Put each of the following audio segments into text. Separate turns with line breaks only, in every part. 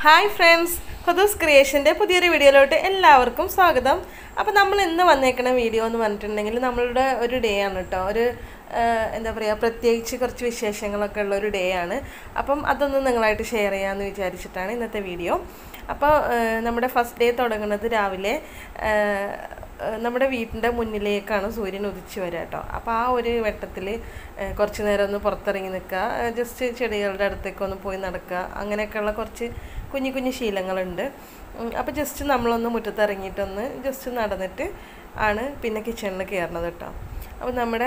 hi friends ഹുദൂസ് ക്രിയേഷൻ്റെ പുതിയൊരു വീഡിയോയിലോട്ട് എല്ലാവർക്കും സ്വാഗതം അപ്പോൾ നമ്മൾ ഇന്ന് വന്നേക്കുന്ന വീഡിയോ എന്ന് പറഞ്ഞിട്ടുണ്ടെങ്കിൽ നമ്മളുടെ ഒരു ഡേ ആണ് കേട്ടോ ഒരു ആ, എന്താ പറയുക പ്രത്യേകിച്ച് കുറച്ച് വിശേഷങ്ങളൊക്കെ ഉള്ള ഒരു ഡേ ആണ് അപ്പം അതൊന്ന് നിങ്ങളായിട്ട് ഷെയർ ചെയ്യാമെന്ന് വിചാരിച്ചിട്ടാണ് ഇന്നത്തെ വീഡിയോ അപ്പോൾ ആ, നമ്മുടെ ഫസ്റ്റ് ഡേ തുടങ്ങുന്നത് രാവിലെ ആ, ആ, നമ്മുടെ വീട്ടിൻ്റെ മുന്നിലേക്കാണ് സൂര്യൻ ഉദിച്ചു വരിക കേട്ടോ അപ്പോൾ ആ ഒരു വെട്ടത്തിൽ കുറച്ച് നേരം ഒന്ന് പുറത്തിറങ്ങി നിൽക്കുക ജസ്റ്റ് ചെടികളുടെ അടുത്തേക്ക് ഒന്ന് പോയി നടക്കുക അങ്ങനെയൊക്കെയുള്ള കുറച്ച് കുഞ്ഞു കുഞ്ഞു ശീലങ്ങളുണ്ട് അപ്പോൾ ജസ്റ്റ് നമ്മളൊന്ന് മുറ്റത്ത് ഇറങ്ങിയിട്ടൊന്ന് ജസ്റ്റ് നടന്നിട്ട് ആണ് പിന്നെ കിച്ചണിൽ കയറുന്നത് കേട്ടോ അപ്പോൾ നമ്മുടെ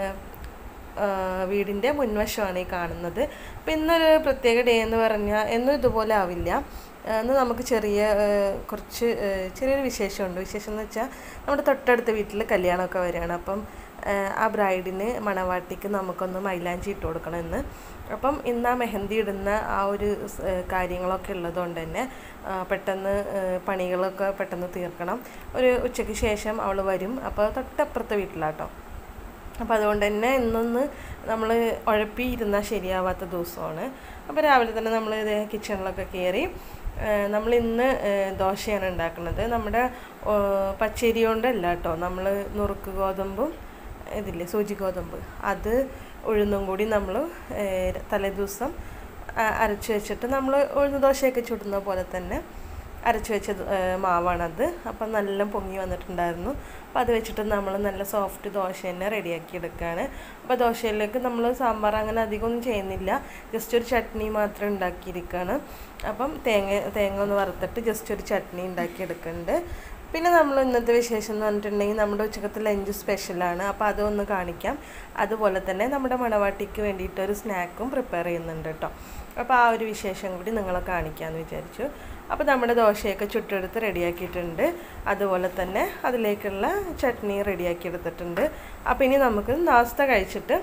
ആ, വീടിൻ്റെ മുൻവശമാണ് ഈ കാണുന്നത് അപ്പോൾ ഇന്നൊരു പ്രത്യേക ഡേ എന്ന് പറഞ്ഞാൽ എന്നും ഇതുപോലെ ആവില്ല ആ, ഇന്ന് നമുക്ക് ചെറിയ ആ, കുറച്ച് ആ, ചെറിയൊരു വിശേഷമുണ്ട് വിശേഷം എന്ന് വെച്ചാൽ നമ്മുടെ തൊട്ടടുത്ത വീട്ടിൽ കല്യാണമൊക്കെ വരികയാണ് അപ്പം ആ, ആ ബ്രൈഡിന് മണവാട്ടിക്ക് നമുക്കൊന്ന് മൈലാഞ്ചി ഇട്ട് കൊടുക്കണം ഇന്ന് അപ്പം ഇന്ന് ആ മെഹന്തി ഇടുന്ന ആ ഒരു സ്, ആ, കാര്യങ്ങളൊക്കെ ഉള്ളതുകൊണ്ട് തന്നെ ആ, പെട്ടെന്ന് ആ, പണികളൊക്കെ പെട്ടെന്ന് തീർക്കണം ഒരു ഉച്ചയ്ക്ക് ശേഷം അവൾ വരും അപ്പോൾ തൊട്ടപ്പുറത്തെ വീട്ടിലാട്ടോ അപ്പോൾ അതുകൊണ്ട് തന്നെ ഇന്നൊന്ന് നമ്മൾ ഉഴപ്പി ഇരുന്നാൽ ശരിയാവാത്ത ദിവസമാണ് അപ്പോൾ രാവിലെ തന്നെ നമ്മൾ ഇത് കിച്ചണിലൊക്കെ കയറി നമ്മൾ ഇന്ന് ദോശയാണ് ഉണ്ടാക്കുന്നത് നമ്മുടെ ആ, പച്ചരി കൊണ്ടല്ല കേട്ടോ നമ്മൾ നുറുക്ക് ഗോതമ്പും ഇതില്ലേ സൂചി ഗോതമ്പ് അത് ഉഴുന്നും കൂടി നമ്മൾ തലേദിവസം ആ- അരച്ച് വെച്ചിട്ട് നമ്മൾ ഉഴുന്ന് ദോശയൊക്കെ ചുടുന്ന പോലെ തന്നെ അരച്ച് വെച്ച ആ, മാവാണത് അപ്പം നല്ല പൊങ്ങി വന്നിട്ടുണ്ടായിരുന്നു അപ്പം അത് വെച്ചിട്ട് നമ്മൾ നല്ല സോഫ്റ്റ് ദോശ തന്നെ റെഡിയാക്കി എടുക്കുകയാണ് അപ്പോൾ ദോശയിലേക്ക് നമ്മൾ സാമ്പാർ അങ്ങനെ അധികമൊന്നും ചെയ്യുന്നില്ല ജസ്റ്റ് ഒരു ചട്നി മാത്രം ഉണ്ടാക്കിയിരിക്കുകയാണ് അപ്പം തേങ്ങ തേങ്ങ ഒന്ന് വറുത്തിട്ട് ജസ്റ്റ് ഒരു ചട്നി ഉണ്ടാക്കിയെടുക്കുന്നുണ്ട് പിന്നെ നമ്മൾ ഇന്നത്തെ വിശേഷം എന്ന് പറഞ്ഞിട്ടുണ്ടെങ്കിൽ നമ്മുടെ ഉച്ചക്കത്തെ ലഞ്ച് സ്പെഷ്യലാണ് അപ്പോൾ അതൊന്ന് കാണിക്കാം അതുപോലെ തന്നെ നമ്മുടെ മണവാട്ടിക്ക് വേണ്ടിയിട്ട് ഒരു സ്നാക്കും പ്രിപ്പയർ ചെയ്യുന്നുണ്ട് കേട്ടോ അപ്പോൾ ആ ഒരു വിശേഷം കൂടി നിങ്ങളെ കാണിക്കാമെന്ന് വിചാരിച്ചു അപ്പോൾ നമ്മുടെ ദോശയൊക്കെ ചുട്ടെടുത്ത് റെഡിയാക്കിയിട്ടുണ്ട് അതുപോലെ തന്നെ അതിലേക്കുള്ള ചട്നി റെഡിയാക്കി എടുത്തിട്ടുണ്ട് അപ്പോൾ ഇനി നമുക്ക് നാസ്ത കഴിച്ചിട്ട്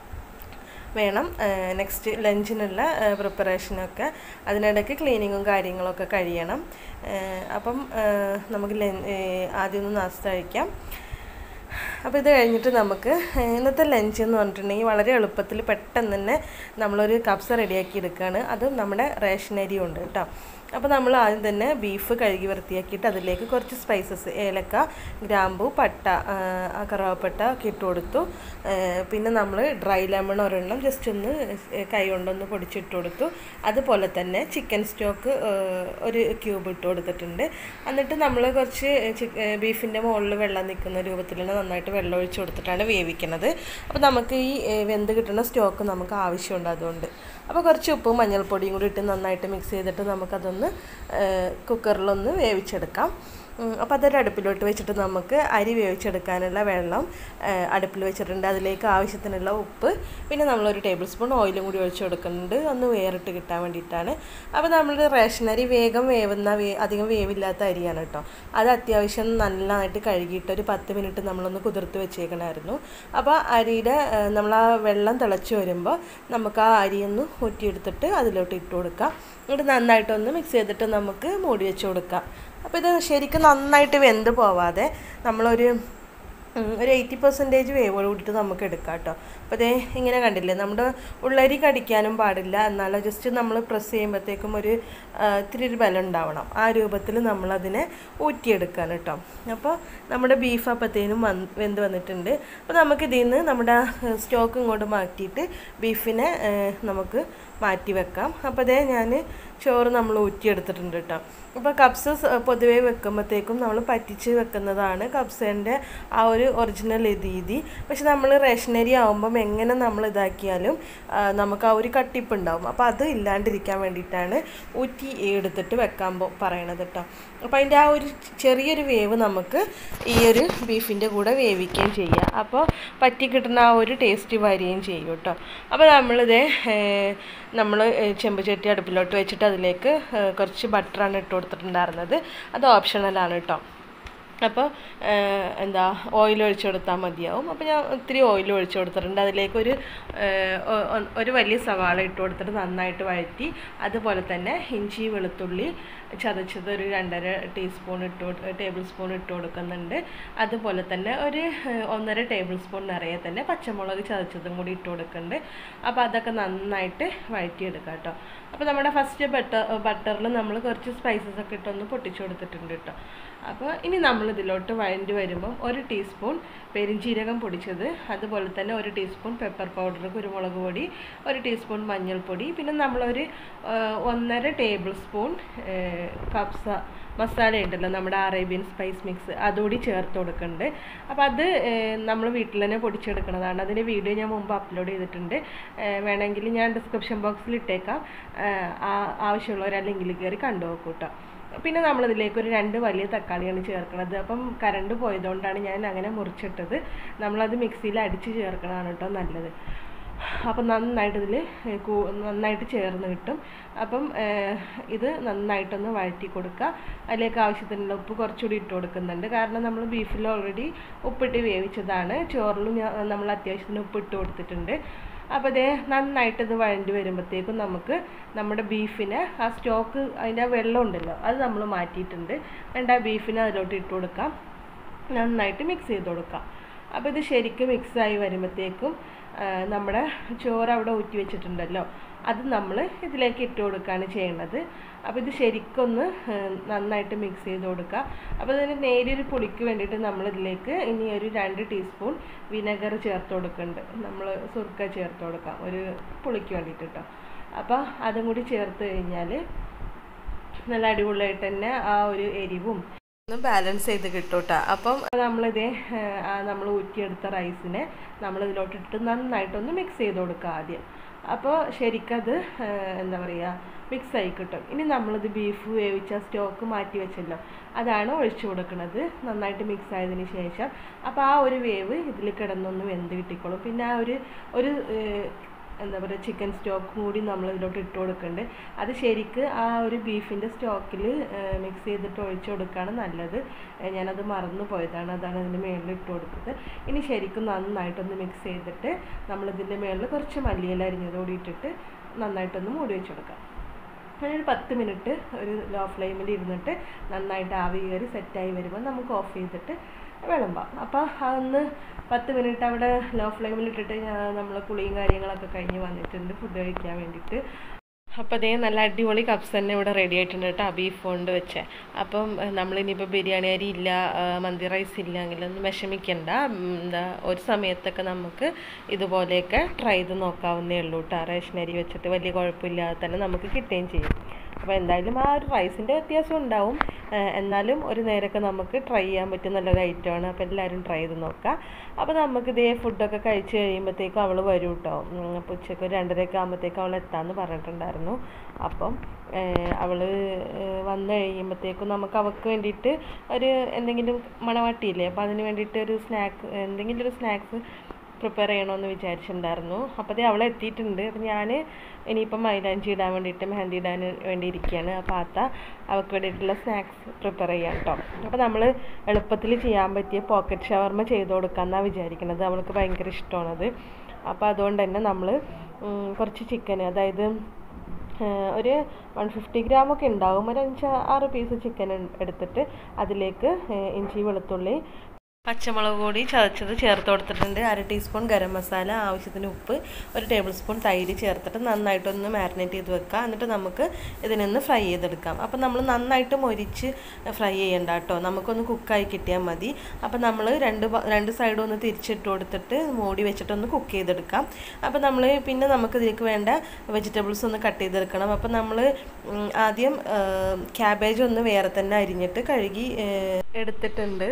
വേണം നെക്സ്റ്റ് ലഞ്ചിനുള്ള പ്രിപ്പറേഷനൊക്കെ അതിനിടയ്ക്ക് ക്ലീനിങ്ങും കാര്യങ്ങളൊക്കെ കഴിയണം ഏഹ് അപ്പം ഏഹ് നമുക്ക് ലൻ ആദ്യം ഒന്ന് നാസ്ത കഴിക്കാം അപ്പോൾ ഇത് കഴിഞ്ഞിട്ട് നമുക്ക് ഏഹ് ഇന്നത്തെ ലഞ്ച് എന്ന് പറഞ്ഞിട്ടുണ്ടെങ്കിൽ വളരെ എളുപ്പത്തിൽ പെട്ടെന്ന് തന്നെ നമ്മളൊരു കപ്സ റെഡിയാക്കി എടുക്കുകയാണ് അതും നമ്മുടെ റേഷൻ അരി ഉണ്ട് കേട്ടോ അപ്പോൾ നമ്മൾ ആദ്യം തന്നെ ബീഫ് കഴുകി വൃത്തിയാക്കിയിട്ട് അതിലേക്ക് കുറച്ച് സ്പൈസസ് ഏലക്ക ഗ്രാമ്പു പട്ട ആ, കറുവാപ്പട്ട ഒക്കെ ഇട്ട് കൊടുത്തു ഏഹ് പിന്നെ നമ്മൾ ഡ്രൈ ലെമൺ ഒരെണ്ണം ജസ്റ്റ് ഒന്ന് കൈ കൊണ്ടൊന്ന് പൊടിച്ചിട്ട് കൊടുത്തു അതുപോലെ തന്നെ ചിക്കൻ സ്റ്റോക്ക് ഒരു ക്യൂബ് ഇട്ട് കൊടുത്തിട്ടുണ്ട് എന്നിട്ട് നമ്മൾ കുറച്ച് ബീഫിൻ്റെ മുകളിൽ വെള്ളം നിൽക്കുന്ന രൂപത്തിൽ തന്നെ നന്നായിട്ട് വെള്ളം ഒഴിച്ച് കൊടുത്തിട്ടാണ് വേവിക്കുന്നത് അപ്പോൾ നമുക്ക് ഈ ഏഹ്, വെന്ത് കിട്ടുന്ന സ്റ്റോക്ക് നമുക്ക് ആവശ്യമുണ്ട് അതുകൊണ്ട് അപ്പോൾ കുറച്ച് ഉപ്പും മഞ്ഞൾപ്പൊടിയും കൂടി ഇട്ട് നന്നായിട്ട് മിക്സ് ചെയ്തിട്ട് നമുക്കതൊന്ന് ഏഹ്, കുക്കറിലൊന്ന് വേവിച്ചെടുക്കാം ഉം, അപ്പോൾ അതൊരു അടുപ്പിലോട്ട് വെച്ചിട്ട് നമുക്ക് അരി വേവിച്ചെടുക്കാനുള്ള വെള്ളം ഏഹ്, അടുപ്പിൽ വെച്ചിട്ടുണ്ട് അതിലേക്ക് ആവശ്യത്തിനുള്ള ഉപ്പ് പിന്നെ നമ്മളൊരു ടേബിൾ സ്പൂൺ ഓയിലും കൂടി ഒഴിച്ച് കൊടുക്കുന്നുണ്ട് ഒന്ന് വേറിട്ട് കിട്ടാൻ വേണ്ടിയിട്ടാണ് അപ്പോൾ നമ്മൾ റേഷൻ അരി വേഗം വേവുന്ന വേ അധികം വേവില്ലാത്ത അരിയാണ് കേട്ടോ അത് അത്യാവശ്യം നല്ലതായിട്ട് കഴുകിയിട്ട് ഒരു പത്ത് മിനിറ്റ് നമ്മളൊന്ന് കുതിർത്ത് വെച്ചേക്കണമായിരുന്നു അപ്പോൾ അരിയുടെ ഏഹ്, നമ്മൾ ആ വെള്ളം തിളച്ച് വരുമ്പോൾ നമുക്ക് ആ അരിയൊന്ന് ഊറ്റിയെടുത്തിട്ട് അതിലോട്ട് ഇട്ട് കൊടുക്കാം എന്നിട്ട് നന്നായിട്ടൊന്ന് മിക്സ് ചെയ്തിട്ട് നമുക്ക് മൂടി വെച്ച് കൊടുക്കാം അപ്പോൾ ഇത് ശരിക്കും നന്നായിട്ട് വെന്ത് പോവാതെ നമ്മളൊരു ഉം, ഒരു എയ്റ്റി പെർസെൻറ്റേജ് വേവോട് കൂടിയിട്ട് നമുക്ക് എടുക്കാം കേട്ടോ അപ്പോൾ അതേ ഇങ്ങനെ കണ്ടില്ലേ നമ്മുടെ ഉള്ളരി കടിക്കാനും പാടില്ല എന്നാൽ ജസ്റ്റ് നമ്മൾ പ്രസ് ചെയ്യുമ്പോഴത്തേക്കും ഒരു ആ, ഇത്തിരി ഒരു ബലം ഉണ്ടാവണം ആ രൂപത്തിൽ നമ്മളതിനെ ഊറ്റിയെടുക്കാൻ കേട്ടോ അപ്പോൾ നമ്മുടെ ബീഫ് അപ്പത്തേനും വന്ന് വെന്ത് വന്നിട്ടുണ്ട് അപ്പോൾ നമുക്ക് ഇതിൽ നിന്ന് നമ്മുടെ സ്റ്റോക്ക് ഇങ്ങോട്ട് മാറ്റിയിട്ട് ബീഫിനെ ആ, നമുക്ക് മാറ്റി വെക്കാം അപ്പോൾ അതേ ഞാൻ ചോറ് നമ്മൾ ഊറ്റിയെടുത്തിട്ടുണ്ട് കേട്ടോ അപ്പോൾ കപ്സ് സ- പൊതുവേ വെക്കുമ്പോഴത്തേക്കും നമ്മൾ പറ്റിച്ച് വെക്കുന്നതാണ് കപ്സേൻ്റെ ആ ഒരു ഒറിജിനൽ രീതി പക്ഷെ നമ്മൾ റേഷനരി ആകുമ്പം എങ്ങനെ നമ്മൾ ഇതാക്കിയാലും ആ, നമുക്ക് ആ ഒരു കട്ടിപ്പുണ്ടാവും അപ്പോൾ അത് ഇല്ലാണ്ടിരിക്കാൻ വേണ്ടിയിട്ടാണ് ഊറ്റി എടുത്തിട്ട് വെക്കാൻ പോ- പറയണത് കേട്ടോ അപ്പോൾ അതിൻ്റെ ആ ഒരു ചെറിയൊരു വേവ് നമുക്ക് ഈ ഒരു ബീഫിൻ്റെ കൂടെ വേവിക്കുകയും ചെയ്യാം അപ്പോൾ പറ്റി കിട്ടുന്ന ആ ഒരു ടേസ്റ്റ് വരികയും ചെയ്യും കേട്ടോ അപ്പോൾ നമ്മളിത് നമ്മൾ ചെമ്പ് ചട്ടി അടുപ്പിലോട്ട് വെച്ചിട്ട് അതിലേക്ക് ഏഹ്, കുറച്ച് ബട്ടറാണ് ഇട്ട് കൊടുത്തിട്ടുണ്ടായിരുന്നത് അത് ഓപ്ഷണലാണ് കേട്ടോ അപ്പോൾ എന്താ ഓയിൽ ഒഴിച്ച് കൊടുത്താൽ മതിയാവും അപ്പോൾ ഞാൻ ഒത്തിരി ഓയിൽ ഒഴിച്ച് കൊടുത്തിട്ടുണ്ട് അതിലേക്ക് ഒരു ഏഹ്, ഒ- ഒ- ഒരു വലിയ സവാള ഇട്ട് കൊടുത്തിട്ട് നന്നായിട്ട് വഴറ്റി അതുപോലെ തന്നെ ഇഞ്ചി വെളുത്തുള്ളി ചതച്ചത് ഒരു രണ്ടര ടീസ്പൂൺ ഇട്ട് കൊടു- ടേബിൾ സ്പൂൺ ഇട്ട് കൊടുക്കുന്നുണ്ട് അതുപോലെ തന്നെ ഒരു ഏഹ്, ഒന്നര ടേബിൾ സ്പൂൺ നിറയെ തന്നെ പച്ചമുളക് ചതച്ചതും കൂടി ഇട്ട് കൊടുക്കുന്നുണ്ട് അപ്പോൾ അതൊക്കെ നന്നായിട്ട് വഴറ്റിയെടുക്കാം കേട്ടോ അപ്പോൾ നമ്മുടെ ഫസ്റ്റ് ബട്ടർ ബട്ടറിൽ നമ്മൾ കുറച്ച് സ്പൈസസ് ഒക്കെ ഇട്ടൊന്ന് പൊട്ടിച്ചു കൊടുത്തിട്ടുണ്ട് കേട്ടോ അപ്പോൾ ഇനി നമ്മൾ ഇതിലോട്ട് വഴണ്ടി വരുമ്പം ഒരു ടീസ്പൂൺ പെരിഞ്ചീരകം പൊടിച്ചത് അതുപോലെ തന്നെ ഒരു ടീസ്പൂൺ പെപ്പർ പൗഡർ കുരുമുളക് പൊടി ഒരു ടീസ്പൂൺ മഞ്ഞൾപ്പൊടി പിന്നെ നമ്മളൊരു ആ, ഒന്നര ടേബിൾ സ്പൂൺ കപ്സ മസാല ഉണ്ടല്ലോ നമ്മുടെ അറേബ്യൻ സ്പൈസ് മിക്സ് അതുകൂടി ചേർത്ത് കൊടുക്കുന്നുണ്ട് അപ്പോൾ അത് നമ്മൾ വീട്ടിൽ തന്നെ പൊടിച്ചെടുക്കുന്നതാണ് അതിൻ്റെ വീഡിയോ ഞാൻ മുമ്പ് അപ്ലോഡ് ചെയ്തിട്ടുണ്ട് ഏഹ് വേണമെങ്കിൽ ഞാൻ ഡിസ്ക്രിപ്ഷൻ ബോക്സിൽ ഇട്ടേക്കാം ഏഹ് ആ- ആവശ്യമുള്ളവർ ആ ലിങ്കിൽ കയറി കണ്ടു നോക്കൂ കേട്ടോ പിന്നെ നമ്മളിതിലേക്ക് ഒരു രണ്ട് വലിയ തക്കാളിയാണ് ചേർക്കുന്നത് അപ്പം കറണ്ട് പോയതുകൊണ്ടാണ് ഞാൻ അങ്ങനെ മുറിച്ചിട്ടത് നമ്മളത് മിക്സിയിൽ അടിച്ച് ചേർക്കണതാണ് കേട്ടോ നല്ലത് അപ്പം നന്നായിട്ട് ഇതിൽ നന്നായിട്ട് ചേർന്ന് കിട്ടും അപ്പം ഏഹ്, ഇത് നന്നായിട്ടൊന്ന് വഴറ്റി കൊടുക്കുക അതിലേക്ക് ആവശ്യത്തിനുള്ള ഉപ്പ് കുറച്ചുകൂടി ഇട്ട് കൊടുക്കുന്നുണ്ട് കാരണം നമ്മൾ ബീഫിൽ ഓൾറെഡി ഉപ്പിട്ട് വേവിച്ചതാണ് ചോറിലും ഞാൻ- നമ്മൾ അത്യാവശ്യത്തിന് ഉപ്പ് ഇട്ട് കൊടുത്തിട്ടുണ്ട് അപ്പോൾ ഇതേ നന്നായിട്ട് ഇത് വഴണ്ടി വരുമ്പോഴത്തേക്കും നമുക്ക് നമ്മുടെ ബീഫിന് ആ സ്റ്റോക്ക് അതിൻ്റെ ആ വെള്ളം ഉണ്ടല്ലോ അത് നമ്മൾ മാറ്റിയിട്ടുണ്ട് എന്നിട്ട് ആ ബീഫിനെ അതിലോട്ട് ഇട്ട് കൊടുക്കാം നന്നായിട്ട് മിക്സ് ചെയ്ത് കൊടുക്കാം അപ്പോൾ ഇത് ശരിക്കും മിക്സായി വരുമ്പോഴത്തേക്കും ആ, നമ്മുടെ ചോറ് അവിടെ ഊറ്റി വെച്ചിട്ടുണ്ടല്ലോ അത് നമ്മൾ ഇതിലേക്ക് ഇട്ട് കൊടുക്കുകയാണ് ചെയ്യുന്നത് അപ്പോൾ ഇത് ശരിക്കൊന്ന് ആ, നന്നായിട്ട് മിക്സ് ചെയ്ത് കൊടുക്കുക അപ്പോൾ ഇതിന് നേരിയൊരു പുളിക്ക് വേണ്ടിയിട്ട് നമ്മൾ ഇതിലേക്ക് ഇനി ഒരു രണ്ട് ടീസ്പൂൺ വിനെഗർ ചേർത്ത് കൊടുക്കുന്നുണ്ട് നമ്മൾ സുർക്ക ചേർത്ത് കൊടുക്കാം ഒരു പുളിക്ക് വേണ്ടിയിട്ട് കേട്ടോ അപ്പോൾ അതും കൂടി ചേർത്ത് കഴിഞ്ഞാൽ നല്ല അടിപൊളിയായിട്ട് തന്നെ ആ ഒരു എരിവും ഒന്ന് ബാലൻസ് ചെയ്ത് കിട്ടും കേട്ടോ അപ്പം നമ്മളിതേ നമ്മൾ ഊറ്റിയെടുത്ത റൈസിനെ നമ്മൾ ഇതിലോട്ടിട്ട് നന്നായിട്ടൊന്ന് മിക്സ് ചെയ്ത് കൊടുക്കുക ആദ്യം അപ്പോൾ ശരിക്കത് ആ, എന്താ പറയുക മിക്സ് ആയി കിട്ടും ഇനി നമ്മളിത് ബീഫ് വേവിച്ച സ്റ്റോക്ക് മാറ്റി വെച്ചല്ലോ അതാണ് ഒഴിച്ചു കൊടുക്കുന്നത് നന്നായിട്ട് മിക്സ് ആയതിന് ശേഷം അപ്പോൾ ആ ഒരു വേവ് ഇതിൽ കിടന്നൊന്ന് വെന്ത് കിട്ടിക്കോളും പിന്നെ ആ ഒരു ഒരു ഏഹ്, എന്താ പറയുക ചിക്കൻ സ്റ്റോക്കും കൂടി നമ്മൾ ഇതിലോട്ട് ഇട്ട് കൊടുക്കുന്നുണ്ട് അത് ശരിക്ക് ആ ഒരു ബീഫിൻ്റെ സ്റ്റോക്കിൽ മിക്സ് ചെയ്തിട്ട് ഒഴിച്ചു കൊടുക്കുകയാണ് നല്ലത് ഏഹ് ഞാനത് മറന്നു പോയതാണ് അതാണ് അതിൻ്റെ മുകളിൽ ഇട്ട് കൊടുത്തത് ഇനി ശരിക്കും നന്നായിട്ടൊന്ന് മിക്സ് ചെയ്തിട്ട് നമ്മളിതിൻ്റെ മുകളിൽ കുറച്ച് മല്ലിയില അരിഞ്ഞത് കൂടി ഇട്ടിട്ട് നന്നായിട്ടൊന്ന് മൂടി വെച്ച് കൊടുക്കാം അങ്ങനെ ഒരു പത്ത് മിനിറ്റ് ഒരു ലോ ഫ്ലെയിമിൽ ഇരുന്നിട്ട് നന്നായിട്ട് ആവി കയറി സെറ്റായി വരുമ്പോൾ നമുക്ക് ഓഫ് ചെയ്തിട്ട് വിളമ്പാം അപ്പോൾ അതൊന്ന് പത്ത് മിനിറ്റ് അവിടെ ലോ ഫ്ലെയിമിൽ ഇട്ടിട്ട് നമ്മൾ കുളിയും കാര്യങ്ങളൊക്കെ കഴിഞ്ഞ് വന്നിട്ടുണ്ട് ഫുഡ് കഴിക്കാൻ വേണ്ടിയിട്ട് അപ്പോൾ അതേ നല്ല അടിപൊളി കപ്സ് തന്നെ ഇവിടെ റെഡി ആയിട്ടുണ്ട് കേട്ടോ ബീഫ് കൊണ്ട് വെച്ചേ അപ്പം ഏഹ്, നമ്മളിനിയിപ്പോൾ ബിരിയാണി അരി ഇല്ല ആ, മന്തി റൈസ് ഇല്ല എങ്കിലൊന്നും വിഷമിക്കണ്ട ഉം, എന്താ ഒരു സമയത്തൊക്കെ നമുക്ക് ഇതുപോലെയൊക്കെ ട്രൈ ചെയ്ത് നോക്കാവുന്നേ ഉള്ളൂ കേട്ടോ റേഷൻ അരി വെച്ചിട്ട് വലിയ കുഴപ്പമില്ലാതെ തന്നെ നമുക്ക് കിട്ടുകയും ചെയ്യും അപ്പോൾ എന്തായാലും ആ ഒരു റൈസിൻ്റെ വ്യത്യാസം ഉണ്ടാവും ഏഹ്, എന്നാലും ഒരു നേരമൊക്കെ നമുക്ക് ട്രൈ ചെയ്യാൻ പറ്റിയ നല്ലൊരു ഐറ്റമാണ് അപ്പോൾ എല്ലാവരും ട്രൈ ചെയ്ത് നോക്കാം അപ്പോൾ നമുക്ക് ഇതേ ഫുഡൊക്കെ കഴിച്ച് കഴിയുമ്പോഴത്തേക്കും അവൾ വരും കേട്ടോ അപ്പോൾ ഉച്ചയ്ക്ക് ഒരു രണ്ടരയൊക്കെ ആകുമ്പോഴത്തേക്കും അവൾ എത്താമെന്ന് പറഞ്ഞിട്ടുണ്ടായിരുന്നു അപ്പം അവൾ വന്നു കഴിയുമ്പോഴത്തേക്കും നമുക്ക് അവൾക്ക് വേണ്ടിയിട്ട് ഒരു എന്തെങ്കിലും മണവാട്ടിയില്ലേ അപ്പോൾ അതിന് വേണ്ടിയിട്ട് ഒരു സ്നാക്ക് എന്തെങ്കിലും ഒരു സ്നാക്സ് പ്രിപ്പയർ ചെയ്യണമെന്ന് വിചാരിച്ചിട്ടുണ്ടായിരുന്നു അപ്പോൾ അവൾ എത്തിയിട്ടുണ്ട് അപ്പം ഞാൻ ഇനിയിപ്പം മൈലാഞ്ചി ഇടാൻ വേണ്ടിയിട്ട് മെഹന്തി ഇടാൻ വേണ്ടി ഇരിക്കുകയാണ് അപ്പോൾ ആത്ത അവൾക്ക് വേണ്ടിയിട്ടുള്ള സ്നാക്സ് പ്രിപ്പയർ ചെയ്യാം കേട്ടോ അപ്പോൾ നമ്മൾ എളുപ്പത്തിൽ ചെയ്യാൻ പറ്റിയ പോക്കറ്റ് ഷവർമ ചെയ്ത് കൊടുക്കാമെന്നാണ് വിചാരിക്കുന്നത് അവൾക്ക് ഭയങ്കര ഇഷ്ടമാണത് അപ്പോൾ അതുകൊണ്ട് തന്നെ നമ്മൾ കുറച്ച് ചിക്കൻ അതായത് ഏഹ് ഒരു വൺ ഫിഫ്റ്റി ഗ്രാമൊക്കെ ഉണ്ടാവും ഒരു അഞ്ച് ആറ് പീസ് ചിക്കൻ എടുത്തിട്ട് അതിലേക്ക് ഏഹ് ഇഞ്ചി വെളുത്തുള്ളി പച്ചമുളക് കൂടി ചതച്ചത് ചേർത്ത് കൊടുത്തിട്ടുണ്ട് അര ടീസ്പൂൺ ഗരം മസാല ആവശ്യത്തിന് ഉപ്പ് ഒരു ടേബിൾ സ്പൂൺ തൈര് ചേർത്തിട്ട് നന്നായിട്ടൊന്ന് മാരിനേറ്റ് ചെയ്ത് വെക്കാം എന്നിട്ട് നമുക്ക് ഇതിനൊന്ന് ഫ്രൈ ചെയ്തെടുക്കാം അപ്പോൾ നമ്മൾ നന്നായിട്ട് മൊരിച്ച് ഫ്രൈ ചെയ്യണ്ട കേട്ടോ നമുക്കൊന്ന് കുക്കായി കിട്ടിയാൽ മതി അപ്പോൾ നമ്മൾ രണ്ട് ഭ- രണ്ട് സൈഡും ഒന്ന് തിരിച്ചിട്ട് കൊടുത്തിട്ട് മൂടി വെച്ചിട്ടൊന്ന് കുക്ക് ചെയ്തെടുക്കാം അപ്പോൾ നമ്മൾ പിന്നെ നമുക്ക് ഇതിലേക്ക് വേണ്ട വെജിറ്റബിൾസ് ഒന്ന് കട്ട് ചെയ്തെടുക്കണം അപ്പോൾ നമ്മൾ ആദ്യം ക്യാബേജ് ഒന്ന് വേറെ തന്നെ അരിഞ്ഞിട്ട് കഴുകി ഏഹ്, എടുത്തിട്ടുണ്ട്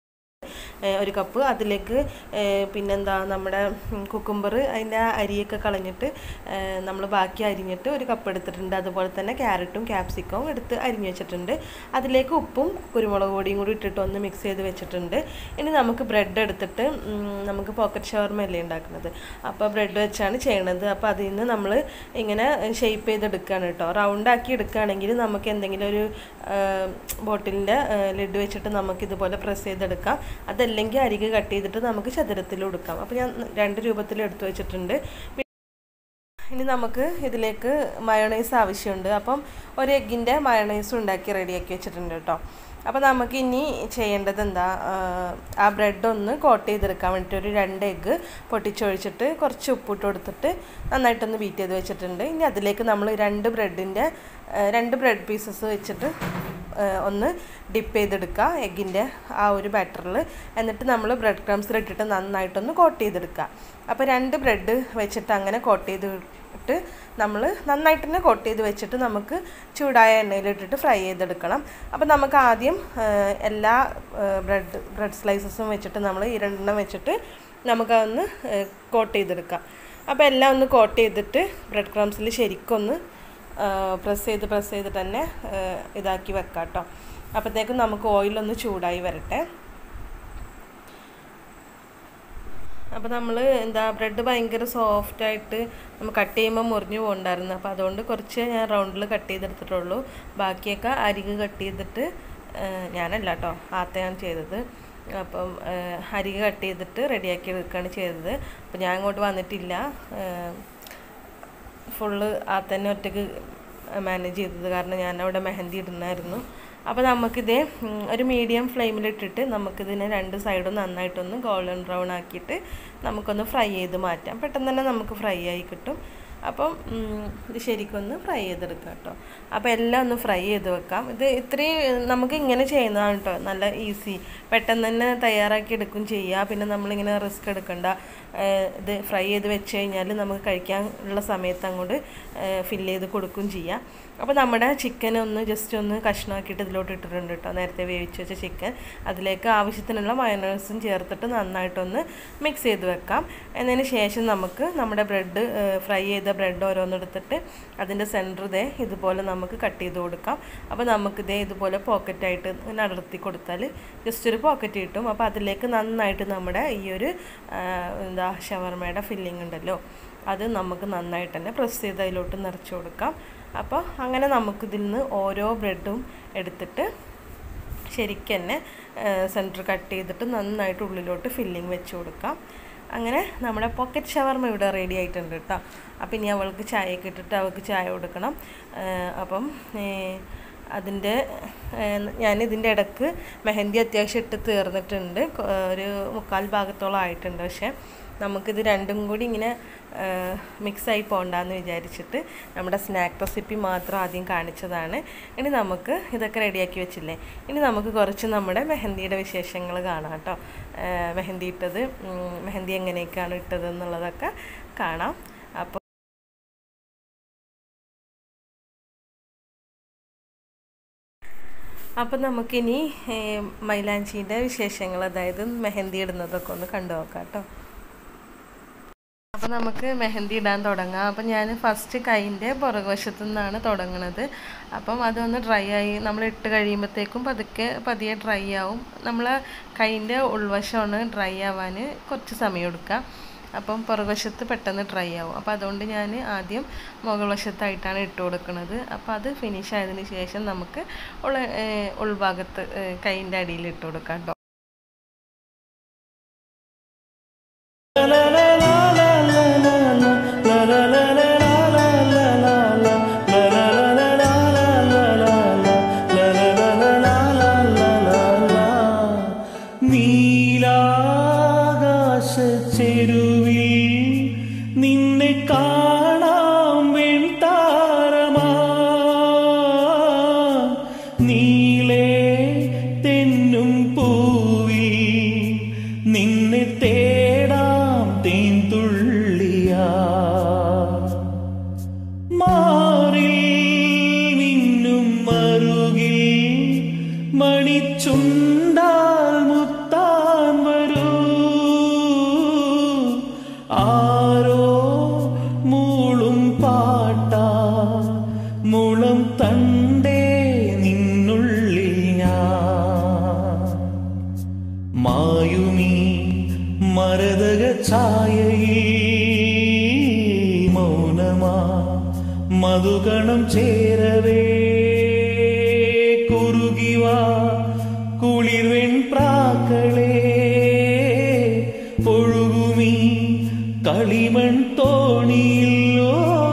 ഏഹ് ഒരു കപ്പ് അതിലേക്ക് ഏഹ് പിന്നെന്താ നമ്മുടെ കുക്കുംബർ അതിൻ്റെ ആ അരിയൊക്കെ കളഞ്ഞിട്ട് നമ്മൾ ബാക്കി അരിഞ്ഞിട്ട് ഒരു കപ്പ് എടുത്തിട്ടുണ്ട് അതുപോലെ തന്നെ ക്യാരറ്റും ക്യാപ്സിക്കവും എടുത്ത് അരിഞ്ഞു വെച്ചിട്ടുണ്ട് അതിലേക്ക് ഉപ്പും കുരുമുളക് പൊടിയും കൂടി ഇട്ടിട്ട് ഒന്ന് മിക്സ് ചെയ്ത് വെച്ചിട്ടുണ്ട് ഇനി നമുക്ക് ബ്രെഡ് എടുത്തിട്ട് ഉം, നമുക്ക് പോക്കറ്റ് ഷവർമ അല്ലേ ഉണ്ടാക്കുന്നത് അപ്പോൾ ബ്രെഡ് വെച്ചാണ് ചെയ്യണത് അപ്പോൾ അതിൽ നിന്ന് നമ്മൾ ഇങ്ങനെ ഷേപ്പ് ചെയ്തെടുക്കുകയാണ് കേട്ടോ റൗണ്ടാക്കി എടുക്കുകയാണെങ്കിൽ നമുക്ക് എന്തെങ്കിലും ഒരു ബോട്ടിലിൻ്റെ ലിഡ് വെച്ചിട്ട് നമുക്ക് ഇതുപോലെ പ്രസ് ചെയ്തെടുക്കാം അതല്ലെങ്കിൽ അരികെ കട്ട് ചെയ്തിട്ട് നമുക്ക് ചതുരത്തിൽ കൊടുക്കാം അപ്പോൾ ഞാൻ രണ്ട് രൂപത്തിൽ എടുത്തു വെച്ചിട്ടുണ്ട് ഇനി നമുക്ക് ഇതിലേക്ക് മയോണൈസ് ആവശ്യമുണ്ട് അപ്പം ഒരു എഗ്ഗിൻ്റെ മയോണൈസ് ഉണ്ടാക്കി റെഡിയാക്കി വെച്ചിട്ടുണ്ട് കേട്ടോ അപ്പോൾ നമുക്ക് ഇനി ചെയ്യേണ്ടത് എന്താ ആ ബ്രെഡ് ഒന്ന് കോട്ട് ചെയ്തെടുക്കാൻ വേണ്ടിയിട്ട് ഒരു രണ്ട് എഗ്ഗ് പൊട്ടിച്ചൊഴിച്ചിട്ട് കുറച്ച് ഉപ്പിട്ട് കൊടുത്തിട്ട് നന്നായിട്ടൊന്ന് ബീറ്റ് ചെയ്ത് വെച്ചിട്ടുണ്ട് ഇനി അതിലേക്ക് നമ്മൾ രണ്ട് ബ്രെഡിൻ്റെ രണ്ട് ബ്രെഡ് പീസസ് വെച്ചിട്ട് ഒന്ന് ഡിപ്പ് ചെയ്തെടുക്കുക എഗ്ഗിൻ്റെ ആ ഒരു ബാറ്ററിൽ എന്നിട്ട് നമ്മൾ ബ്രെഡ് ക്രംസിൽ ഇട്ടിട്ട് നന്നായിട്ടൊന്ന് കോട്ട് ചെയ്തെടുക്കുക അപ്പോൾ രണ്ട് ബ്രെഡ് വെച്ചിട്ട് അങ്ങനെ കോട്ട് ചെയ്ത് ഇട്ട് നമ്മൾ നന്നായിട്ട് തന്നെ കോട്ട് ചെയ്ത് വെച്ചിട്ട് നമുക്ക് ചൂടായ എണ്ണയിലിട്ടിട്ട് ഫ്രൈ ചെയ്തെടുക്കണം അപ്പോൾ നമുക്ക് ആദ്യം എല്ലാ ബ്രെഡ് ബ്രെഡ് സ്ലൈസസും വെച്ചിട്ട് നമ്മൾ ഈ രണ്ടെണ്ണം വെച്ചിട്ട് നമുക്കതൊന്ന് കോട്ട് ചെയ്തെടുക്കാം അപ്പോൾ എല്ലാം ഒന്ന് കോട്ട് ചെയ്തിട്ട് ബ്രെഡ് ക്രംസിൽ ശരിക്കൊന്ന് പ്രസ് ചെയ്ത് പ്രസ് ചെയ്തിട്ട് തന്നെ ഇതാക്കി വെക്കാം കേട്ടോ അപ്പോഴത്തേക്കും നമുക്ക് ഓയിലൊന്ന് ചൂടായി വരട്ടെ അപ്പോൾ നമ്മൾ എന്താ ബ്രെഡ് ഭയങ്കര സോഫ്റ്റായിട്ട് നമ്മൾ കട്ട് ചെയ്യുമ്പോൾ മുറിഞ്ഞു പോകണ്ടായിരുന്നു അപ്പോൾ അതുകൊണ്ട് കുറച്ച് ഞാൻ റൗണ്ടിൽ കട്ട് ചെയ്തെടുത്തിട്ടുള്ളൂ ബാക്കിയൊക്കെ അരിക് കട്ട് ചെയ്തിട്ട് ഞാനല്ല കേട്ടോ ആത്തയാണ് ചെയ്തത് അപ്പം അരിക് കട്ട് ചെയ്തിട്ട് റെഡിയാക്കി എടുക്കുകയാണ് ചെയ്തത് അപ്പോൾ ഞാൻ അങ്ങോട്ട് വന്നിട്ടില്ല ഫുള്ള് ആ തന്നെ ഒറ്റയ്ക്ക് മാനേജ് ചെയ്തത് കാരണം ഞാൻ അവിടെ മെഹന്തി ഇടുന്നായിരുന്നു അപ്പോൾ നമുക്കിത് ഒരു മീഡിയം ഫ്ലെയിമിലിട്ടിട്ട് നമുക്കിതിനെ രണ്ട് സൈഡും നന്നായിട്ടൊന്ന് ഗോൾഡൻ ബ്രൗൺ ആക്കിയിട്ട് നമുക്കൊന്ന് ഫ്രൈ ചെയ്ത് മാറ്റാം പെട്ടെന്ന് തന്നെ നമുക്ക് ഫ്രൈ ആയി കിട്ടും അപ്പം ഇത് ശരിക്കൊന്ന് ഫ്രൈ ചെയ്തെടുക്കാം കേട്ടോ അപ്പോൾ എല്ലാം ഒന്ന് ഫ്രൈ ചെയ്ത് വെക്കാം ഇത് ഇത്രയും നമുക്ക് ഇങ്ങനെ ചെയ്യുന്നതാണ് കേട്ടോ നല്ല ഈസി പെട്ടെന്ന് തന്നെ തയ്യാറാക്കി എടുക്കും ചെയ്യുക പിന്നെ നമ്മളിങ്ങനെ റിസ്ക് എടുക്കണ്ട ഇത് ഫ്രൈ ചെയ്ത് വെച്ച് കഴിഞ്ഞാൽ നമുക്ക് കഴിക്കാൻ ഉള്ള സമയത്ത് അങ്ങോട്ട് ഫില്ല് ചെയ്ത് കൊടുക്കും ചെയ്യാം അപ്പോൾ നമ്മുടെ ചിക്കൻ ഒന്ന് ജസ്റ്റ് ഒന്ന് കഷ്ണമാക്കിയിട്ട് ഇതിലോട്ട് ഇട്ടിട്ടുണ്ട് കേട്ടോ നേരത്തെ വേവിച്ച് വെച്ച ചിക്കൻ അതിലേക്ക് ആവശ്യത്തിനുള്ള മയണേഴ്സും ചേർത്തിട്ട് നന്നായിട്ടൊന്ന് മിക്സ് ചെയ്ത് വെക്കാം എന്നതിന് ശേഷം നമുക്ക് നമ്മുടെ ബ്രെഡ് ഫ്രൈ ചെയ്ത ബ്രെഡ് ഓരോന്നെടുത്തിട്ട് അതിൻ്റെ സെൻറ്റർ ഇതേ ഇതുപോലെ നമുക്ക് കട്ട് ചെയ്ത് കൊടുക്കാം അപ്പോൾ നമുക്കിതേ ഇതുപോലെ പോക്കറ്റായിട്ട് ഇങ്ങനെ അടർത്തി കൊടുത്താൽ ജസ്റ്റ് ഒരു പോക്കറ്റ് കിട്ടും അപ്പോൾ അതിലേക്ക് നന്നായിട്ട് നമ്മുടെ ഈ ഒരു എന്താ ഷവർമയുടെ ഫില്ലിംഗ് ഉണ്ടല്ലോ അത് നമുക്ക് നന്നായിട്ട് തന്നെ പ്രസ് ചെയ്ത് അതിലോട്ട് നിറച്ച് കൊടുക്കാം അപ്പോൾ അങ്ങനെ നമുക്കിതിൽ നിന്ന് ഓരോ ബ്രെഡും എടുത്തിട്ട് ശരിക്കും തന്നെ സെൻറ്റർ കട്ട് ചെയ്തിട്ട് നന്നായിട്ട് ഉള്ളിലോട്ട് ഫില്ലിങ് വെച്ച് കൊടുക്കാം അങ്ങനെ നമ്മുടെ പോക്കറ്റ് ഷവർമ ഇവിടെ റെഡി ആയിട്ടുണ്ട് കേട്ടോ അപ്പം ഇനി അവൾക്ക് ചായയൊക്കെ ഇട്ടിട്ട് അവൾക്ക് ചായ കൊടുക്കണം അപ്പം അതിൻ്റെ ഞാൻ ഇതിൻ്റെ ഇടക്ക് മെഹന്തി അത്യാവശ്യം ഇട്ട് തീർന്നിട്ടുണ്ട് ഒരു മുക്കാൽ ഭാഗത്തോളം ആയിട്ടുണ്ട് പക്ഷേ നമുക്കിത് രണ്ടും കൂടി ഇങ്ങനെ മിക്സായി പോകണ്ടെന്ന് വിചാരിച്ചിട്ട് നമ്മുടെ സ്നാക്ക് റെസിപ്പി മാത്രം ആദ്യം കാണിച്ചതാണ് ഇനി നമുക്ക് ഇതൊക്കെ റെഡിയാക്കി വെച്ചില്ലേ ഇനി നമുക്ക് കുറച്ച് നമ്മുടെ മെഹന്തിയുടെ വിശേഷങ്ങൾ കാണാം കേട്ടോ മെഹന്തി ഇട്ടത് മെഹന്തി എങ്ങനെയൊക്കെയാണ് ഇട്ടത് എന്നുള്ളതൊക്കെ കാണാം അപ്പോൾ അപ്പം നമുക്കിനി മൈലാഞ്ചിൻ്റെ വിശേഷങ്ങൾ അതായത് മെഹന്തി ഇടുന്നതൊക്കെ ഒന്ന് കണ്ടു നോക്കാം കേട്ടോ അപ്പോൾ നമുക്ക് മെഹന്തി ഇടാൻ തുടങ്ങാം അപ്പം ഞാൻ ഫസ്റ്റ് കൈൻ്റെ പുറകുവശത്തു നിന്നാണ് തുടങ്ങുന്നത് അപ്പം അതൊന്ന് ഡ്രൈ ആയി നമ്മൾ ഇട്ട് കഴിയുമ്പോഴത്തേക്കും പതുക്കെ പതിയെ ഡ്രൈ ആവും നമ്മൾ കൈൻ്റെ ഉൾവശമാണ് ഡ്രൈ ആവാൻ കുറച്ച് സമയം എടുക്കുക അപ്പം പുറകുവശത്ത് പെട്ടെന്ന് ഡ്രൈ ആവും അപ്പോൾ അതുകൊണ്ട് ഞാൻ ആദ്യം മുകൾ വശത്തായിട്ടാണ് ഇട്ട് കൊടുക്കുന്നത് അപ്പോൾ അത് ഫിനിഷ് ആയതിന് ശേഷം നമുക്ക് ഉള്ള ഉൾഭാഗത്ത് കൈൻ്റെ അടിയിൽ ഇട്ട് കൊടുക്കാം കേട്ടോ
മണിച്ചുണ്ടാൽ മുത്താൻ വരൂ ആരോ മൂളും പാട്ടാ മുളം തണ്ടേ നിന്നുള്ളിൽ ഞാൻ മായുമീ മരതക ഛായയിൽ മൗനമാ മധുഗണം ചേരവേ കുറുകിവാ കുളിർവെൺ പ്രാക്കളേ ഒഴുകുമീ കളിമൺ തോണിയില്ലോ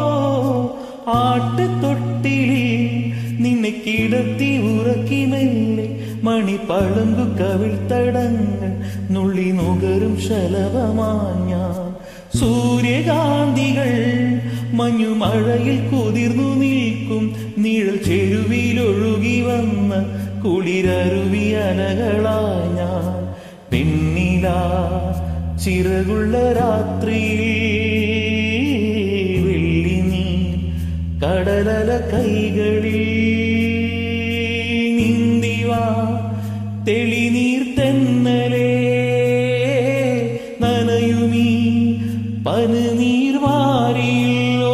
കിടത്തി ഉറക്കി മെല്ലെ മണിപ്പളുങ്കു കവിൾത്തടങ്ങൾ നുള്ളി നുകരും ശലഭമാഞ്ഞാൻ സൂര്യകാന്തികൾ മഞ്ഞുമഴയിൽ കുതിർന്നു നിൽക്കും നിഴൽ ചെരുവിലൊഴുകി വന്ന കുളിരരുവി അലകളായി ഞാൻ പെണ്ണില ചിറകുള്ള രാത്രിയിൽ വെള്ളി നീ കടലല കൈകളിൽ നീന്തിവാ തെളിനീർ തെന്നലേ നനയുമീ പനുനീർ വാരിയോ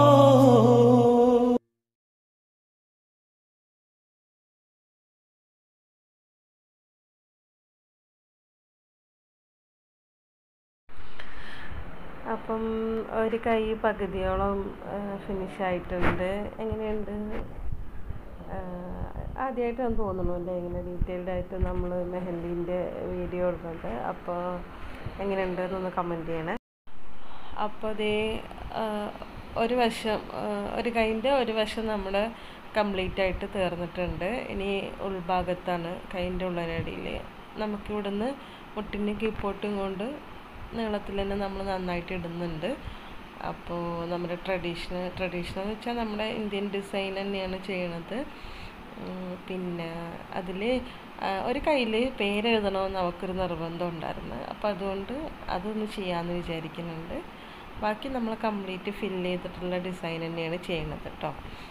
അപ്പം ഒരു കൈ പകുതിയോളം ഫിനിഷ് ആയിട്ടുണ്ട് എങ്ങനെയുണ്ട് ആദ്യമായിട്ടാണ് തോന്നുന്നു അല്ലേ ഇങ്ങനെ ഡീറ്റെയിൽഡ് ആയിട്ട് നമ്മൾ മെഹന്ദീൻ്റെ വീഡിയോ ഇടുന്നത് അപ്പോൾ എങ്ങനെയുണ്ട് എന്നൊന്ന് കമൻറ്റ് ചെയ്യണേ അപ്പോൾ അതേ ഒരു വശം ആ, ഒരു കൈൻ്റെ ഒരു വശം നമ്മൾ കംപ്ലീറ്റ് ആയിട്ട് തീർന്നിട്ടുണ്ട് ഇനി ഉൾഭാഗത്താണ് കൈൻ്റെ ഉള്ളനടിയിൽ നമുക്കിവിടുന്ന് മുട്ടിന് കീപ്പോട്ടും കൊണ്ട് നീളത്തിൽ തന്നെ നമ്മൾ നന്നായിട്ട് ഇടുന്നുണ്ട് അപ്പോൾ നമ്മുടെ ട്രഡീഷണൽ ട്രഡീഷണൽ എന്ന് വെച്ചാൽ നമ്മുടെ ഇന്ത്യൻ ഡിസൈൻ തന്നെയാണ് ചെയ്യണത് ഉം, പിന്നെ അതിൽ ഒരു കയ്യിൽ പേരെഴുതണമെന്ന് അവൾക്കൊരു നിർബന്ധം ഉണ്ടായിരുന്നു അപ്പോൾ അതുകൊണ്ട് അതൊന്ന് ചെയ്യാമെന്ന് വിചാരിക്കുന്നുണ്ട് ബാക്കി നമ്മൾ കംപ്ലീറ്റ് ഫില്ല് ചെയ്തിട്ടുള്ള ഡിസൈൻ തന്നെയാണ് ചെയ്യണത് കേട്ടോ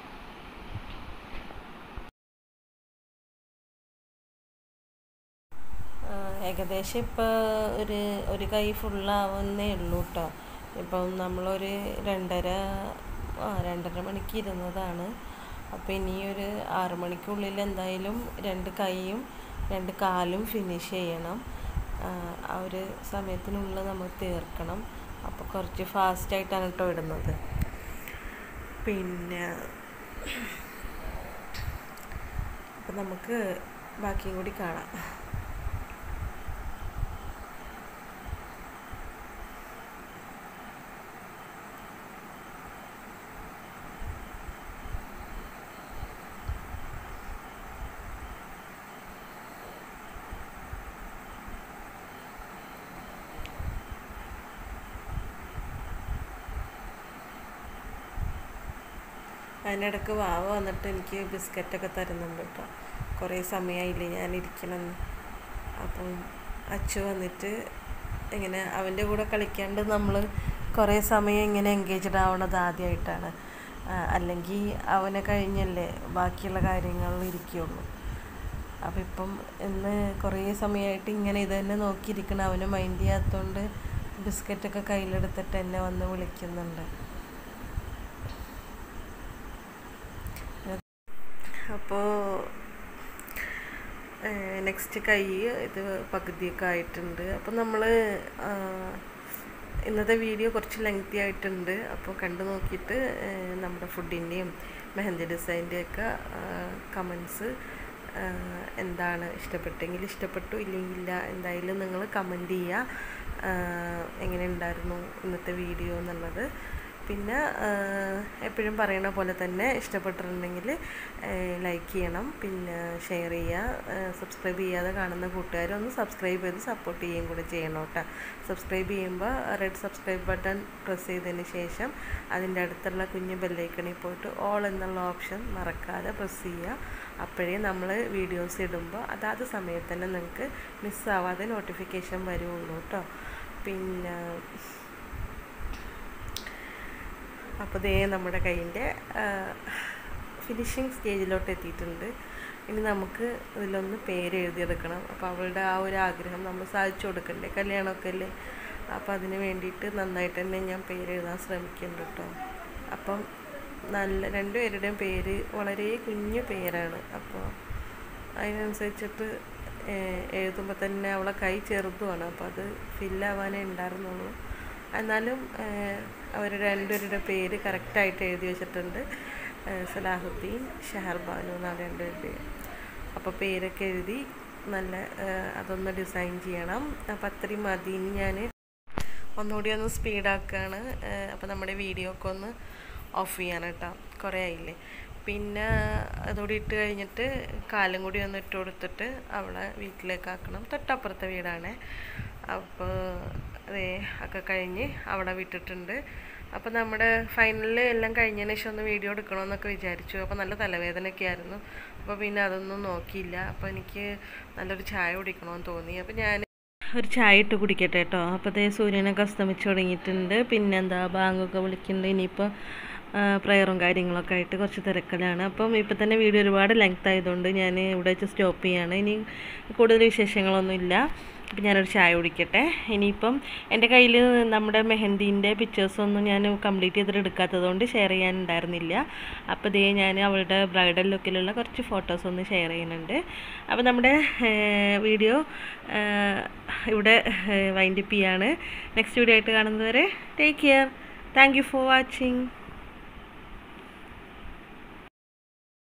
ഏകദേശം ഇപ്പോൾ ഒരു ഒരു കൈ ഫുള്ളാവുന്നേ ഉള്ളൂ കേട്ടോ ഇപ്പം നമ്മളൊരു രണ്ടര ആ രണ്ടര മണിക്ക് ഇരുന്നതാണ് അപ്പോൾ ഇനി ഒരു ആറ് മണിക്കുള്ളിൽ എന്തായാലും രണ്ട് കൈയും രണ്ട് കാലും ഫിനിഷ് ചെയ്യണം ആ, ആ ഒരു സമയത്തിനുള്ളിൽ നമ്മൾ തീർക്കണം അപ്പോൾ കുറച്ച് ഫാസ്റ്റായിട്ടാണ് കേട്ടോ ഇടുന്നത് പിന്നെ അപ്പം നമുക്ക് ബാക്കിയും കൂടി കാണാം അതിനിടക്ക് വാവ വന്നിട്ട് എനിക്ക് ബിസ്ക്കറ്റൊക്കെ തരുന്നുണ്ട് കേട്ടോ കുറേ സമയമായില്ലേ ഞാൻ ഇരിക്കണമെന്ന് അപ്പം അച്ചു വന്നിട്ട് ഇങ്ങനെ അവൻ്റെ കൂടെ കളിക്കാണ്ട് നമ്മൾ കുറേ സമയം ഇങ്ങനെ എൻഗേജ്ഡ് ആവണത് ആദ്യമായിട്ടാണ് അല്ലെങ്കിൽ അവനെ കഴിഞ്ഞല്ലേ ബാക്കിയുള്ള കാര്യങ്ങളിൽ ഇരിക്കുകയുള്ളൂ അപ്പം ഇപ്പം ഇന്ന് കുറേ സമയമായിട്ട് ഇങ്ങനെ ഇത് തന്നെ നോക്കിയിരിക്കണം അവന് മൈൻഡ് ചെയ്യാത്തതുകൊണ്ട് ബിസ്ക്കറ്റൊക്കെ കയ്യിലെടുത്തിട്ട് എന്നെ വന്ന് വിളിക്കുന്നുണ്ട് അപ്പോൾ നെക്സ്റ്റ് കൈ ഇത് പകുതിയൊക്കെ ആയിട്ടുണ്ട് അപ്പോൾ നമ്മൾ ഇന്നത്തെ വീഡിയോ കുറച്ച് ലെങ്തി ആയിട്ടുണ്ട് അപ്പോൾ കണ്ടു നോക്കിയിട്ട് ഏഹ്, നമ്മുടെ ഫുഡിൻ്റെയും മെഹന്തി ഡിസൈൻ്റെയൊക്കെ കമൻസ് എന്താണ് ഇഷ്ടപ്പെട്ടെങ്കിൽ ഇഷ്ടപ്പെട്ടു ഇല്ലെങ്കിൽ ഇല്ല എന്തായാലും നിങ്ങൾ കമൻറ്റ് ചെയ്യുക ആഹ്, എങ്ങനെ ഉണ്ടായിരുന്നു ഇന്നത്തെ വീഡിയോ എന്നുള്ളത് പിന്നെ എപ്പോഴും പറയണ പോലെ തന്നെ ഇഷ്ടപ്പെട്ടിട്ടുണ്ടെങ്കിൽ ലൈക്ക് ചെയ്യണം പിന്നെ ഷെയർ ചെയ്യുക സബ്സ്ക്രൈബ് ചെയ്യാതെ കാണുന്ന കൂട്ടുകാരെ ഒന്ന് സബ്സ്ക്രൈബ് ചെയ്ത് സപ്പോർട്ട് ചെയ്യുകയും കൂടെ ചെയ്യണം കേട്ടോ സബ്സ്ക്രൈബ് ചെയ്യുമ്പോൾ റെഡ് സബ്സ്ക്രൈബ് ബട്ടൺ പ്രസ് ചെയ്തതിന് ശേഷം അതിൻ്റെ അടുത്തുള്ള കുഞ്ഞ് ബെല്ലൈക്കണിൽ പോയിട്ട് ഓൾ എന്നുള്ള ഓപ്ഷൻ മറക്കാതെ പ്രസ് ചെയ്യുക അപ്പോഴേ നമ്മൾ വീഡിയോസ് ഇടുമ്പോൾ അതാത് സമയത്ത് തന്നെ നിങ്ങൾക്ക് മിസ്സാവാതെ നോട്ടിഫിക്കേഷൻ വരുള്ളൂ കേട്ടോ പിന്നെ അപ്പോൾ ദേ നമ്മുടെ കൈയിൻ്റെ ഫിനിഷിങ് സ്റ്റേജിലോട്ട് എത്തിയിട്ടുണ്ട് ഇനി നമുക്ക് ഇതിലൊന്ന് പേര് എഴുതിയെടുക്കണം അപ്പോൾ അവളുടെ ആ ഒരു ആഗ്രഹം നമ്മൾ സാധിച്ചു കൊടുക്കണ്ടേ കല്യാണമൊക്കെ അല്ലേ അപ്പോൾ അതിന് വേണ്ടിയിട്ട് നന്നായിട്ട് തന്നെ ഞാൻ പേര് എഴുതാൻ ശ്രമിക്കുന്നുണ്ട് കേട്ടോ അപ്പം നല്ല രണ്ടുപേരുടെയും പേര് വളരെ കുഞ്ഞു പേരാണ് അപ്പോൾ അതിനനുസരിച്ചിട്ട് എഴുതുമ്പോൾ തന്നെ അവളെ കൈ ചെറുതുമാണ് അപ്പോൾ അത് ഫില്ലാവാനേ ഉണ്ടായിരുന്നുള്ളൂ എന്നാലും അവർ രണ്ടുപേരുടെ പേര് കറക്റ്റായിട്ട് എഴുതി വെച്ചിട്ടുണ്ട് ഏഹ് സലാഹുദ്ദീൻ ഷഹർബാനു എന്നാണ് രണ്ടുപേരുടെ അപ്പോൾ പേരൊക്കെ എഴുതി നല്ല ഏഹ് അതൊന്ന് ഡിസൈൻ ചെയ്യണം അപ്പോൾ അത്രയും മതി ഇനി ഞാൻ ഒന്നുകൂടി ഒന്ന് സ്പീഡാക്കുകയാണ് അപ്പോൾ നമ്മുടെ വീഡിയോ ഒക്കെ ഒന്ന് ഓഫ് ചെയ്യണം കേട്ടോ കുറേ ആയില്ലേ പിന്നെ അതോടെ ഇട്ട് കഴിഞ്ഞിട്ട് കാലും കൂടി ഒന്ന് ഇട്ട് കൊടുത്തിട്ട് അവളെ വീട്ടിലേക്ക് ആക്കണം തൊട്ടപ്പുറത്തെ വീടാണ് അപ്പോൾ അതേ ഒക്കെ കഴിഞ്ഞ് അവിടെ വിട്ടിട്ടുണ്ട് അപ്പോൾ നമ്മുടെ ഫൈനലിൽ എല്ലാം കഴിഞ്ഞതിന് ശേഷം ഒന്ന് വീഡിയോ എടുക്കണമെന്നൊക്കെ വിചാരിച്ചു അപ്പോൾ നല്ല തലവേദനയൊക്കെ ആയിരുന്നു അപ്പോൾ പിന്നെ അതൊന്നും നോക്കിയില്ല അപ്പോൾ എനിക്ക് നല്ലൊരു ചായ കുടിക്കണമെന്ന് തോന്നി അപ്പോൾ ഞാൻ ഒരു ചായ ഇട്ട് കുടിക്കട്ടെ കേട്ടോ അപ്പോൾ അതേ സൂര്യനൊക്കെ അസ്തമിച്ച് തുടങ്ങിയിട്ടുണ്ട് പിന്നെന്താ ബാങ്കൊക്കെ വിളിക്കുന്നുണ്ട് ഇനിയിപ്പോൾ പ്രയറും കാര്യങ്ങളൊക്കെ ആയിട്ട് കുറച്ച് തിരക്കലാണ് അപ്പം ഇപ്പം തന്നെ വീഡിയോ ഒരുപാട് ലെങ്ത് ആയതുകൊണ്ട് ഞാൻ ഇവിടെ വെച്ച് സ്റ്റോപ്പ് ചെയ്യാണ് ഇനി കൂടുതൽ വിശേഷങ്ങളൊന്നുമില്ല അപ്പം ഞാനൊരു ചായ കുടിക്കട്ടെ ഇനിയിപ്പം എൻ്റെ കയ്യിൽ നമ്മുടെ മെഹന്ദീൻ്റെ പിക്ചേഴ്സൊന്നും ഞാൻ കംപ്ലീറ്റ് ചെയ്തിട്ട് എടുക്കാത്തതുകൊണ്ട് ഷെയർ ചെയ്യാനുണ്ടായിരുന്നില്ല അപ്പോൾ ഇതേ ഞാൻ അവളുടെ ബ്രൈഡൽ ലുക്കിലുള്ള കുറച്ച് ഫോട്ടോസ് ഒന്ന് ഷെയർ ചെയ്യുന്നുണ്ട് അപ്പോൾ നമ്മുടെ വീഡിയോ ഇവിടെ വൈൻഡപ്പ് ചെയ്യാണ് നെക്സ്റ്റ് വീഡിയോ ആയിട്ട് കാണുന്നതുവരെ take care thank you for watching